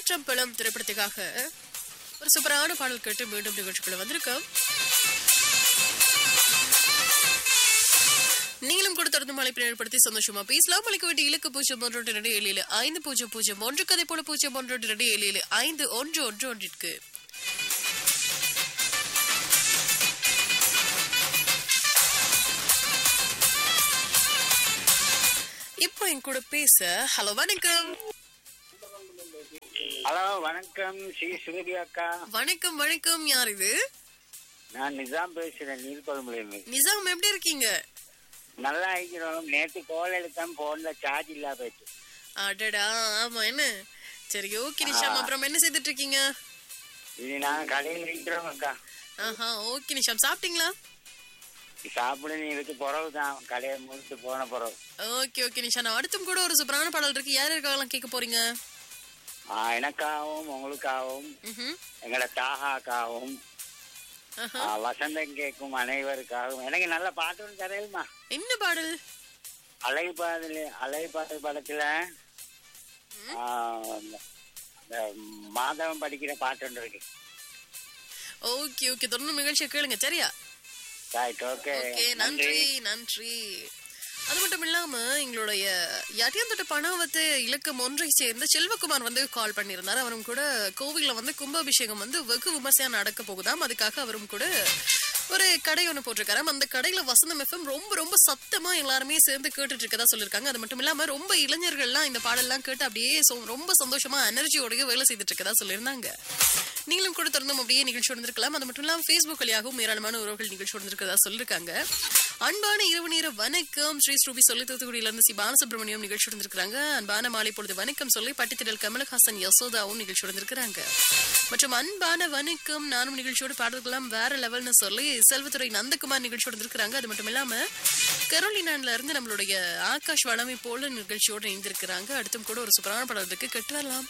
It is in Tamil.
பேரற்றம்பலம் திரைப்படத்துக்காக ஒரு சூப்பரான பாடல் கேட்டு மீண்டும் நிகழ்ச்சிக்குள்ள வந்திருக்கோம் நீங்களும் கூட தொடர்ந்து மழைப்பினை ஏற்படுத்தி சந்தோஷமா பேசலாம் அளிக்க வேண்டிய இலக்கு பூஜ்ஜியம் ஒன்று ஒன்று இரண்டு ஏழு ஏழு ஐந்து பூஜ்ஜியம் பூஜ்ஜியம் ஒன்று கதை போல பூஜ்ஜியம் ஒன்று ஒன்று இரண்டு ஏழு ஏழு ஐந்து ஒன்று ஒன்று ஒன்றிற்கு இப்போ என் கூட பேச ஹலோ வணக்கம் ஹலோ வணக்கம் ஸ்ரீ சுரபி அக்கா வணக்கம் வணக்கம் யார் இது நான் நிசாம் பேசுறேன் நீர்கொழும்புலேருந்து நிசாம் எப்படி இருக்கீங்க நல்லா இருக்கிறோம் நேற்று கோல் எடுத்தேன் போன்ல சார்ஜ் இல்லா போயிட்டு அடடா ஆமா என்ன சரி ஓகே நிஷாம் அப்புறம் என்ன செய்துட்டு இருக்கீங்க இது நான் கடையில் இருக்கிறோம் அக்கா ஆஹா ஓகே நிஷாம் சாப்பிட்டீங்களா சாப்பிட நீ இதுக்கு பிறகு தான் கடையை முடிச்சு போன பிறகு ஓகே ஓகே நிஷா நான் அடுத்தும் கூட ஒரு சூப்பரான பாடல் இருக்கு யார் இருக்காங்களாம் கேட்க போறீங்க ஆ, எனக்காகவும் உங்களுக்காகவும் ம்ஹும். எங்களோட தாகாக்காகவும் ஆஹா. ஆ, வசந்தம் கேட்கும் அனைவருக்காகவும் எனக்கு நல்ல பாட்டு ஒன்று தரையுமா என்ன பாடல் அழகு பாடல் அழகு பாடல் படத்துல ஆ, அந்த- அந்த மாதவன் படிக்கிற பாட்டு ஒன்று இருக்கு ஓகே ஓகே தொடர்ந்து நிகழ்ச்சியை கேளுங்க சரியா ரைட் ஓகே ஓகே நன்றி நன்றி அது மட்டும் இல்லாம எங்களுடைய யட்டியந்தோட்ட பணவத்து இலக்கம் ஒன்றை சேர்ந்த செல்வகுமார் வந்து கால் பண்ணியிருந்தார் அவரும் கூட கோவில்ல வந்து கும்பாபிஷேகம் வந்து வெகு விமர்சையா நடக்க போகுதாம் அதுக்காக அவரும் கூட ஒரு கடை ஒன்று போட்டிருக்காராம் அந்த கடையில வசந்தம் எஃப்எம் ரொம்ப ரொம்ப சத்தமா எல்லாருமே சேர்ந்து கேட்டுட்டு இருக்கதா சொல்லியிருக்காங்க அது மட்டும் இல்லாம ரொம்ப இளைஞர்கள்லாம் இந்த பாடல்லாம் கேட்டு அப்படியே சொ- ரொம்ப சந்தோஷமா எனர்ஜியோடய வேலை செய்துட்டு இருக்கதா சொல்லியிருந்தாங்க நீங்களும் கூட தொடர்ந்தும் அப்படியே நிகழ்ச்சி வந்திருக்கலாம் அது மட்டும் இல்லாம ஃபேஸ்புக் வழியாகவும் ஏராளமான உறவுகள் நிகழ்ச்சி வந்திருக்கிறதா சொல்லியிருக்காங்க அன்பான இரவு நேர வணக்கம் ஸ்ரீ ஸ்ரூபி சொல்லி தூத்துக்குடியில இருந்து சி பாலசுப்ரமணியம் நிகழ்ச்சி வந்திருக்காங்க அன்பான மாலை பொழுது வணக்கம் சொல்லி பட்டித்திடல் கமலஹாசன் யசோதாவும் நிகழ்ச்சி வந்திருக்கிறாங்க மற்றும் அன்பான வணக்கம் நானும் நிகழ்ச்சியோடு பாடல்களாம் வேற லெவல்னு சொல்லி செல்வத்துறை நந்தகுமார் நிகழ்ச்சி வந்திருக்கிறாங்க அது மட்டும் இல்லாம கரோலினான்ல இருந்து நம்மளுடைய ஆகாஷ் வளமை போல நிகழ்ச்சியோடு இணைந்திருக்கிறாங்க அடுத்தும் கூட ஒரு சூப்பரான படம் இருக்கு கெட்டு வரலாம்